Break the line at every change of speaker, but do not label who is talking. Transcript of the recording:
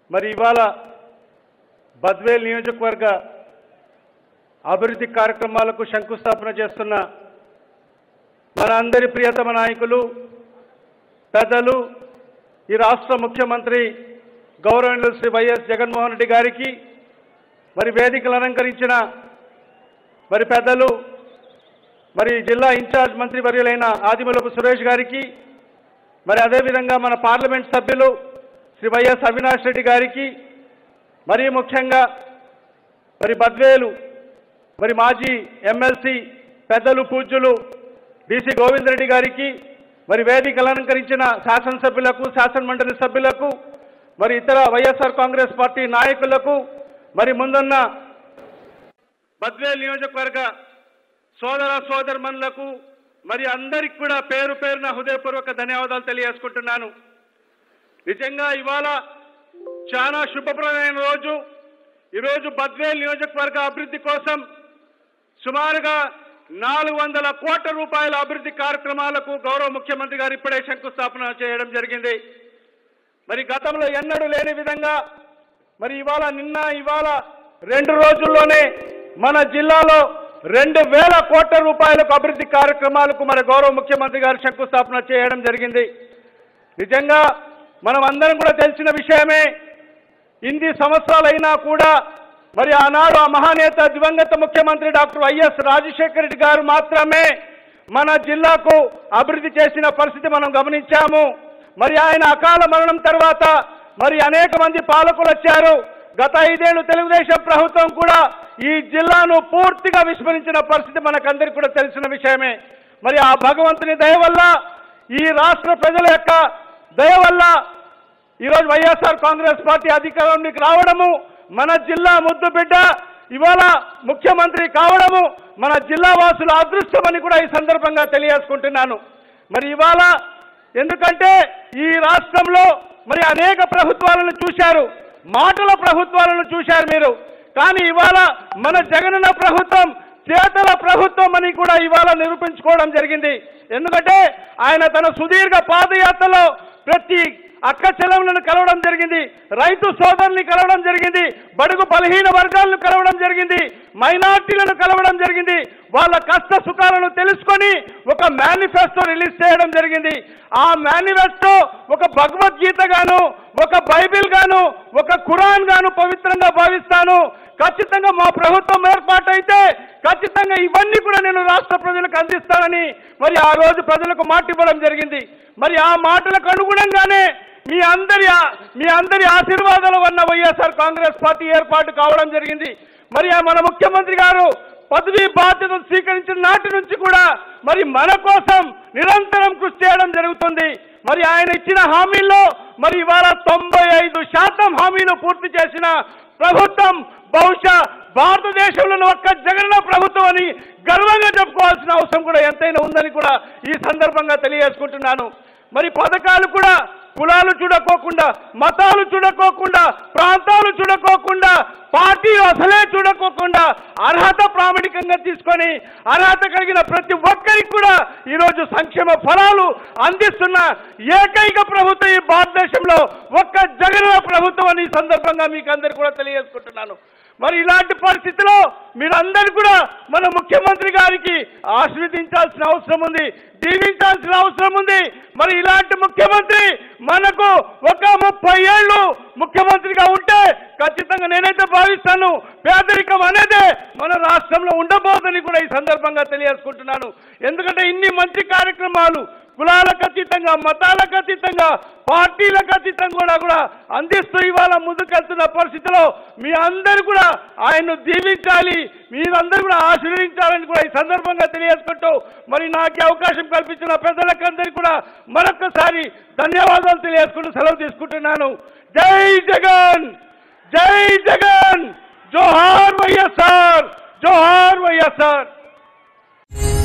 మరి ఇవాళ బద్వేల్ నియోజకవర్గ అభివృద్ధి కార్యక్రమాలకు శంకుస్థాపన చేస్తున్న మన అందరి ప్రియతమ నాయకులు పెద్దలు ఈ రాష్ట్ర ముఖ్యమంత్రి గౌరవనీయులు శ్రీ వైఎస్ జగన్మోహన్ రెడ్డి గారికి మరి వేదికలు అలంకరించిన మరి పెద్దలు మరి జిల్లా ఇన్ఛార్జ్ మంత్రి వర్యులైన ఆదిమూలపు సురేష్ గారికి మరి అదేవిధంగా మన పార్లమెంట్ సభ్యులు శ్రీ వైఎస్ అవినాష్ రెడ్డి గారికి మరీ ముఖ్యంగా మరి బద్వేలు మరి మాజీ ఎమ్మెల్సీ పెద్దలు పూజ్యులు బీసీ గోవిందరెడ్డి గారికి మరి వేదికలు అలంకరించిన శాసనసభ్యులకు శాసనమండలి సభ్యులకు మరి ఇతర వైఎస్ఆర్ కాంగ్రెస్ పార్టీ నాయకులకు మరి ముందున్న బద్వేల్ నియోజకవర్గ సోదర సోదరమణులకు మరి అందరికి కూడా పేరు పేరున హృదయపూర్వక ధన్యవాదాలు తెలియజేసుకుంటున్నాను నిజంగా ఇవాళ చాలా శుభప్రదమైన రోజు ఈరోజు బద్వేల్ నియోజకవర్గ అభివృద్ధి కోసం సుమారుగా నాలుగు వందల కోట్ల రూపాయల అభివృద్ధి కార్యక్రమాలకు గౌరవ ముఖ్యమంత్రి గారు ఇప్పుడే శంకుస్థాపన చేయడం జరిగింది మరి గతంలో ఎన్నడూ లేని విధంగా మరి ఇవాళ నిన్న ఇవాళ రెండు రోజుల్లోనే మన జిల్లాలో రెండు వేల కోట్ల రూపాయలకు అభివృద్ధి కార్యక్రమాలకు మన గౌరవ ముఖ్యమంత్రి గారు శంకుస్థాపన చేయడం జరిగింది నిజంగా మనం అందరం కూడా తెలిసిన విషయమే ఇన్ని సంవత్సరాలైనా కూడా మరి ఆనాడు ఆ మహానేత దివంగత ముఖ్యమంత్రి డాక్టర్ వైఎస్ రాజశేఖర రెడ్డి గారు మాత్రమే మన జిల్లాకు అభివృద్ధి చేసిన పరిస్థితి మనం గమనించాము మరి ఆయన అకాల మరణం తర్వాత మరి అనేక మంది పాలకులు వచ్చారు గత ఐదేళ్లు తెలుగుదేశం ప్రభుత్వం కూడా ఈ జిల్లాను పూర్తిగా విస్మరించిన పరిస్థితి మనకందరికీ కూడా తెలిసిన విషయమే మరి ఆ భగవంతుని దయ వల్ల ఈ రాష్ట్ర ప్రజల యొక్క దయ వల్ల ఈరోజు వైఎస్ఆర్ కాంగ్రెస్ పార్టీ అధికారంలోకి రావడము మన జిల్లా ముద్దు బిడ్డ ఇవాళ ముఖ్యమంత్రి కావడము మన జిల్లా వాసుల అదృష్టమని కూడా ఈ సందర్భంగా తెలియజేసుకుంటున్నాను మరి ఇవాళ ఎందుకంటే ఈ రాష్ట్రంలో మరి అనేక ప్రభుత్వాలను చూశారు మాటల ప్రభుత్వాలను చూశారు మీరు కానీ ఇవాళ మన జగనన్న ప్రభుత్వం చేతల ప్రభుత్వం అని కూడా ఇవాళ నిరూపించుకోవడం జరిగింది ఎందుకంటే ఆయన తన సుదీర్ఘ పాదయాత్రలో ప్రతి అక్క చెల్లెములను కలవడం జరిగింది రైతు సోదరుల్ని కలవడం జరిగింది బడుగు బలహీన వర్గాలను కలవడం జరిగింది మైనార్టీలను కలవడం జరిగింది వాళ్ళ కష్ట సుఖాలను తెలుసుకొని ఒక మేనిఫెస్టో రిలీజ్ చేయడం జరిగింది ఆ మేనిఫెస్టో ఒక భగవద్గీత గాను ఒక బైబిల్ గాను ఒక ఖురాన్ గాను పవిత్రంగా భావిస్తాను ఖచ్చితంగా మా ప్రభుత్వం ఏర్పాటైతే ఖచ్చితంగా ఇవన్నీ కూడా నేను రాష్ట్ర ప్రజలకు అందిస్తానని మరి ఆ రోజు ప్రజలకు మాట ఇవ్వడం జరిగింది మరి ఆ మాటలకు అనుగుణంగానే మీ అందరి ఆ- మీ అందరి ఆశీర్వాదాలు వల్ల వైఎస్ఆర్ కాంగ్రెస్ పార్టీ ఏర్పాటు కావడం జరిగింది మరి ఆ మన ముఖ్యమంత్రి గారు పదవీ బాధ్యతలు స్వీకరించిన నాటి నుంచి కూడా మరి మన కోసం నిరంతరం కృషి చేయడం జరుగుతుంది మరి ఆయన ఇచ్చిన హామీల్లో మరి ఇవాళ తొంభై ఐదు శాతం హామీలు పూర్తి చేసిన ప్రభుత్వం బహుశా భారతదేశంలోని ఒక్క జగన్న ప్రభుత్వం అని గర్వంగా చెప్పుకోవాల్సిన అవసరం కూడా ఎంతైనా ఉందని కూడా ఈ సందర్భంగా తెలియజేసుకుంటున్నాను మరి పథకాలు కూడా కులాలు చూడకోకుండా మతాలు చూడకోకుండా ప్రాంతాలు చూడకోకుండా పార్టీ అసలే చూడకోకుండా అర్హత ప్రామాణికంగా తీసుకొని అర్హత కలిగిన ప్రతి ఒక్కరికి కూడా ఈరోజు సంక్షేమ ఫలాలు అందిస్తున్న ఏకైక ప్రభుత్వం ఈ భారతదేశంలో ఒక్క జగన్ ప్రభుత్వం అని ఈ సందర్భంగా మీకు అందరు కూడా తెలియజేసుకుంటున్నాను మరి ఇలాంటి పరిస్థితిలో మీరందరూ కూడా మన ముఖ్యమంత్రి గారికి ఆశీర్వదించాల్సిన అవసరం ఉంది దీవించాల్సిన అవసరం ఉంది మరి ఇలాంటి ముఖ్యమంత్రి మనకు ఒక ముప్పై ఏళ్ళు ముఖ్యమంత్రిగా ఉంటే ఖచ్చితంగా నేనైతే భావిస్తాను పేదరికం అనేదే మన రాష్ట్రంలో ఉండబోదని కూడా ఈ సందర్భంగా తెలియజేసుకుంటున్నాను ఎందుకంటే ఇన్ని మంచి కార్యక్రమాలు కులాలకు అతీతంగా మతాలకు అతీతంగా పార్టీలకు అతీతంగా కూడా కూడా అందిస్తూ ఇవాళ ముందుకెళ్తున్న పరిస్థితిలో మీ అందరూ కూడా ఆయన్ను దీవించాలి మీరందరూ కూడా ఆశీర్వదించాలని కూడా ఈ సందర్భంగా తెలియజేసుకుంటూ మరి నాకు ఈ అవకాశం కల్పించిన పెద్దలకందరికీ కూడా మరొకసారి ధన్యవాదాలు తెలియజేసుకుంటూ సెలవు తీసుకుంటున్నాను జై జగన్ జై జగన్ జోహార్ వైఎస్ఆర్ జోహార్ వైఎస్ఆర్